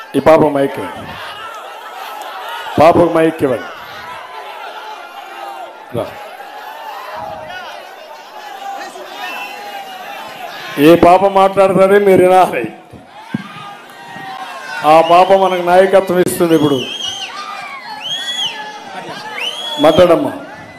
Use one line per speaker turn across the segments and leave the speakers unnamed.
ఈ పాప మైక్ ఇవ్వండి పాపకు మైక్ ఇవ్వండి రా. ఏ పాప మాట్లాడుతుంది మీరు వినాలి ఆ పాప మనకు నాయకత్వం ఇస్తుంది ఇప్పుడు మాట్లాడమ్మా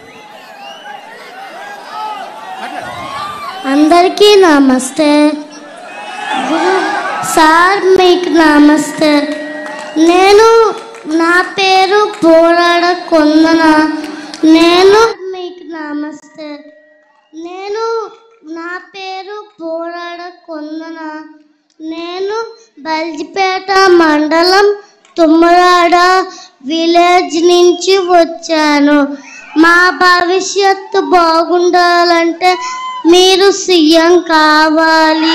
అందరికీ నమస్తే గురు సార్ మీకు నమస్తే నేను నా పేరు పోరాడ కొందన నేను మీకు నమస్తే నేను నా పేరు పోరాడ కొందన నేను బల్జిపేట మండలం తుమ్మరాడ విలేజ్ నుంచి వచ్చాను మా భవిష్యత్తు బాగుండాలంటే మీరు సీఎం కావాలి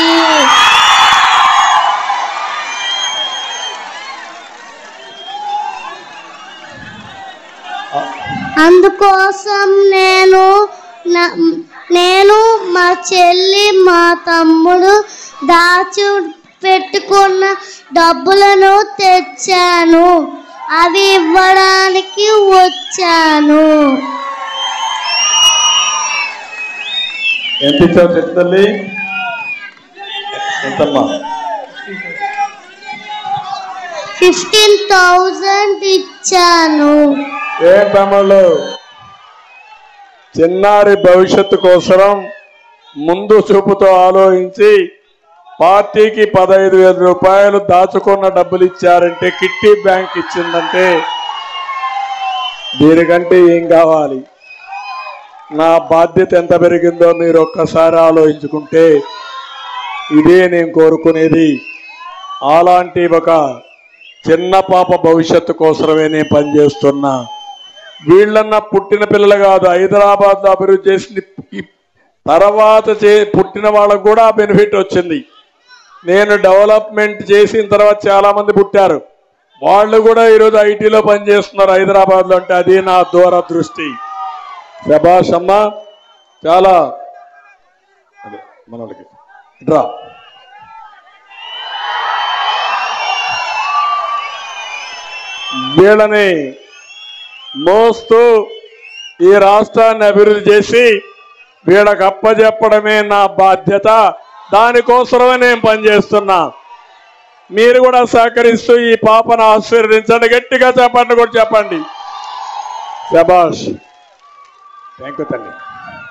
అందుకోసం నేను నా- నేను మా చెల్లి మా తమ్ముడు దాచి పెట్టుకున్న డబ్బులను తెచ్చాను అవి ఇవ్వడానికి వచ్చాను
ఎంత ఇచ్చావు చెప్పు తల్లి ఎంతమ్మా
ఫిఫ్టీన్ థౌజండ్ ఇచ్చాను
ఏ తమ్ముళ్ళు చిన్నారి భవిష్యత్తు కోసం ముందు చూపుతో ఆలోచించి పార్టీకి పదహైదు వేల రూపాయలు దాచుకున్న డబ్బులు ఇచ్చారంటే కిట్టి బ్యాంక్ ఇచ్చిందంటే దీనికంటే ఏం కావాలి నా బాధ్యత ఎంత పెరిగిందో మీరు ఒక్కసారి ఆలోచించుకుంటే ఇదే నేను కోరుకునేది అలాంటి ఒక చిన్న పాప భవిష్యత్తు కోసమే నేను పనిచేస్తున్నా వీళ్ళన్న పుట్టిన పిల్లలు కాదు హైదరాబాద్ లో అభివృద్ధి చేసింది ఈ తర్వాత చే పుట్టిన వాళ్ళకు కూడా బెనిఫిట్ వచ్చింది నేను డెవలప్మెంట్ చేసిన తర్వాత చాలా మంది పుట్టారు వాళ్ళు కూడా ఈరోజు ఐటీలో పనిచేస్తున్నారు హైదరాబాద్ లో అంటే అది నా దూరదృష్టి శభాష్ అమ్మ చాలా అదే మనోళ్ళకి డ్రా వీళ్ళని మోస్తూ ఈ రాష్ట్రాన్ని అభివృద్ధి చేసి వీళ్ళకి అప్పచెప్పడమే నా బాధ్యత దానికోసమే నేను పనిచేస్తున్నా మీరు కూడా సహకరిస్తూ ఈ పాపను ఆశీర్వదించండి గట్టిగా చెప్పండి కూడా చెప్పండి శబాష్ థ్యాంక్ యూ తల్లి